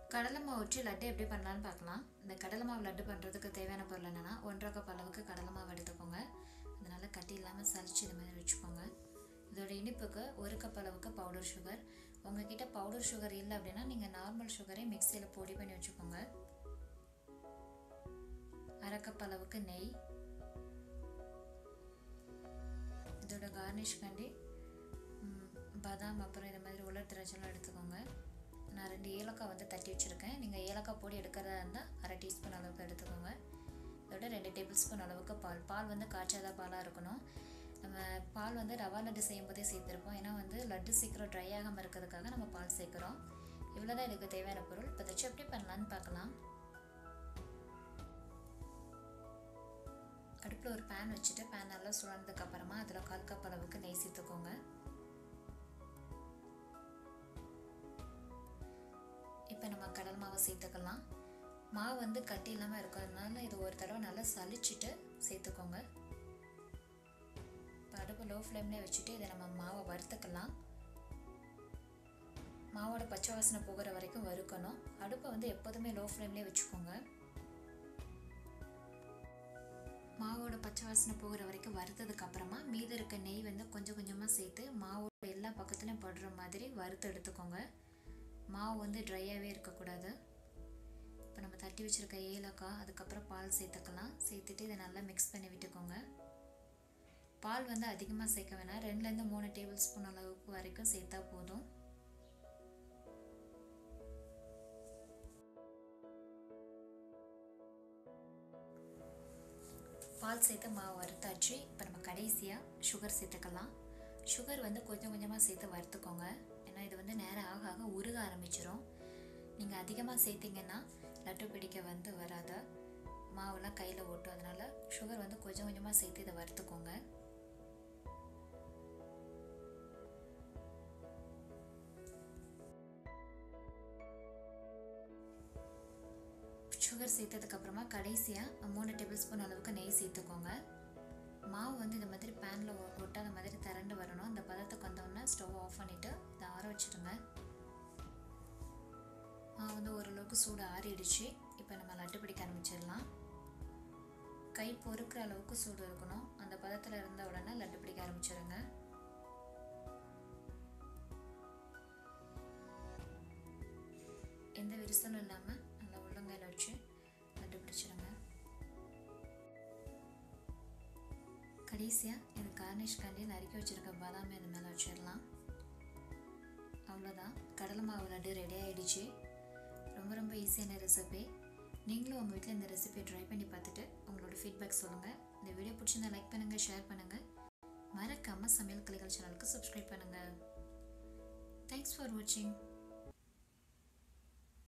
கடலை மாவு வச்சு லட்டு எப்படி பண்ணலான்னு பார்க்கலாம் இந்த கடலை மாவு லட்டு பண்ணுறதுக்கு தேவையான பொருள் என்னென்னா ஒன்றரை கப் அளவுக்கு கடலை மாவு எடுத்துக்கோங்க அதனால் கட்டி இல்லாமல் சலிச்சு இது மாதிரி வச்சுக்கோங்க இதோட இனிப்புக்கு ஒரு கப் அளவுக்கு பவுடர் சுகர் உங்ககிட்ட பவுடர் சுகர் இல்லை அப்படின்னா நீங்கள் நார்மல் சுகரை மிக்சியில் பொடி பண்ணி வச்சுக்கோங்க அரை கப் அளவுக்கு நெய் இதோட கார்னிஷ்காண்டி பாதாம் அப்புறம் இது மாதிரி உலர் திராட்சைலாம் எடுத்துக்கோங்க நான் ரெண்டு ஏலக்காய் வந்து தட்டி வச்சுருக்கேன் நீங்கள் ஏலக்காய் பொடி எடுக்கிறதா இருந்தால் அரை டீஸ்பூன் அளவுக்கு எடுத்துக்கோங்க இதோட ரெண்டு டேபிள் ஸ்பூன் அளவுக்கு பால் பால் வந்து காய்ச்சாத பாலாக இருக்கணும் நம்ம பால் வந்து ரவா லட்டு செய்யும் போதே சேர்த்துருப்போம் ஏன்னா வந்து லட்டு சீக்கிரம் ட்ரை ஆகாமல் இருக்கிறதுக்காக நம்ம பால் சேர்க்குறோம் இவ்வளோ தான் இதுக்கு தேவையான பொருள் இப்போ தச்சு எப்படி பண்ணலான்னு பார்க்கலாம் அடுப்பில் ஒரு பேன் வச்சுட்டு பேன் நல்லா சுழந்ததுக்கு அப்புறமா அதில் கால் கப் அளவுக்கு நெய் சேர்த்துக்கோங்க இப்போ நம்ம கடல் மாவை சேர்த்துக்கலாம் மாவு வந்து கட்டி இல்லாமல் இருக்கிறதுனால இது ஒரு தடவை நல்லா சலிச்சுட்டு சேர்த்துக்கோங்க இப்போ அடுப்பு லோ ஃப்ளேம்லேயே வச்சுட்டு இதை நம்ம மாவை வறுத்துக்கலாம் மாவோட பச்சை வாசனை போகிற வரைக்கும் வறுக்கணும் அடுப்பை வந்து எப்போதுமே லோ ஃப்ளேம்லேயே வச்சுக்கோங்க மாவோட பச்சை வாசனை போகிற வரைக்கும் வறுத்ததுக்கு அப்புறமா மீதி இருக்க நெய் வந்து கொஞ்சம் கொஞ்சமாக சேர்த்து மாவோட எல்லா பக்கத்துலையும் படுற மாதிரி வறுத்து எடுத்துக்கோங்க மாவு வந்து ட்ரையாகவே இருக்கக்கூடாது இப்போ நம்ம தட்டி வச்சுருக்க ஏலக்காய் அதுக்கப்புறம் பால் சேர்த்துக்கலாம் சேர்த்துட்டு இதை நல்லா மிக்ஸ் பண்ணி விட்டுக்கோங்க பால் வந்து அதிகமாக சேர்க்க வேணாம் ரெண்டுலேருந்து மூணு டேபிள் ஸ்பூன் அளவுக்கு வரைக்கும் சேர்த்தா போதும் பால் சேர்த்து மாவு வறுத்தாச்சு இப்போ நம்ம கடைசியாக சுகர் சேர்த்துக்கலாம் சுகர் வந்து கொஞ்சம் கொஞ்சமாக சேர்த்து வறுத்துக்கோங்க ஏன்னா இது வந்து நேரம் ஆக ஆக உருக ஆரம்பிச்சிடும் நீங்கள் அதிகமாக சேர்த்திங்கன்னா லட்டு பிடிக்க வந்து வராத மாவுலாம் கையில் ஓட்டும் அதனால் சுகர் வந்து கொஞ்சம் கொஞ்சமாக சேர்த்து இதை வறுத்துக்கோங்க சுகர் சேர்த்ததுக்கப்புறமா கடைசியாக மூணு டேபிள் ஸ்பூன் அளவுக்கு நெய் சேர்த்துக்கோங்க மாவு வந்து இந்த மாதிரி பேனில் ஒட்டாத மாதிரி திரண்டு வரணும் அந்த பதத்துக்கு வந்தோடனே ஸ்டவ் ஆஃப் பண்ணிவிட்டு இதை ஆற வச்சுடுங்க மாவு வந்து ஓரளவுக்கு சூடு ஆறிடுச்சு இப்போ நம்ம லட்டு பிடிக்க ஆரம்பிச்சிடலாம் கை பொறுக்கிற அளவுக்கு சூடு இருக்கணும் அந்த பதத்தில் இருந்த உடனே லட்டு பிடிக்க ஆரம்பிச்சிடுங்க எந்த விரிசலும் இல்லாமல் நல்லா உள்ளங்கையில் வச்சு லட்டு பிடிச்சிடுங்க கடைசியாக இது கார்னிஷ்காண்டி நறுக்கி வச்சுருக்க பாதாமி அது மேலே வச்சிடலாம் அவ்வளோதான் கடலை மாவு லட்டு ரெடி ஆகிடுச்சு ரொம்ப ரொம்ப ஈஸியான ரெசிபி நீங்களும் உங்கள் வீட்டில் இந்த ரெசிபியை ட்ரை பண்ணி பார்த்துட்டு உங்களோட ஃபீட்பேக் சொல்லுங்கள் இந்த வீடியோ பிடிச்சிருந்தா லைக் பண்ணுங்கள் ஷேர் பண்ணுங்கள் மறக்காமல் சமையல் கலைகள் சேனலுக்கு சப்ஸ்கிரைப் பண்ணுங்கள் தேங்க்ஸ் ஃபார் வாட்சிங்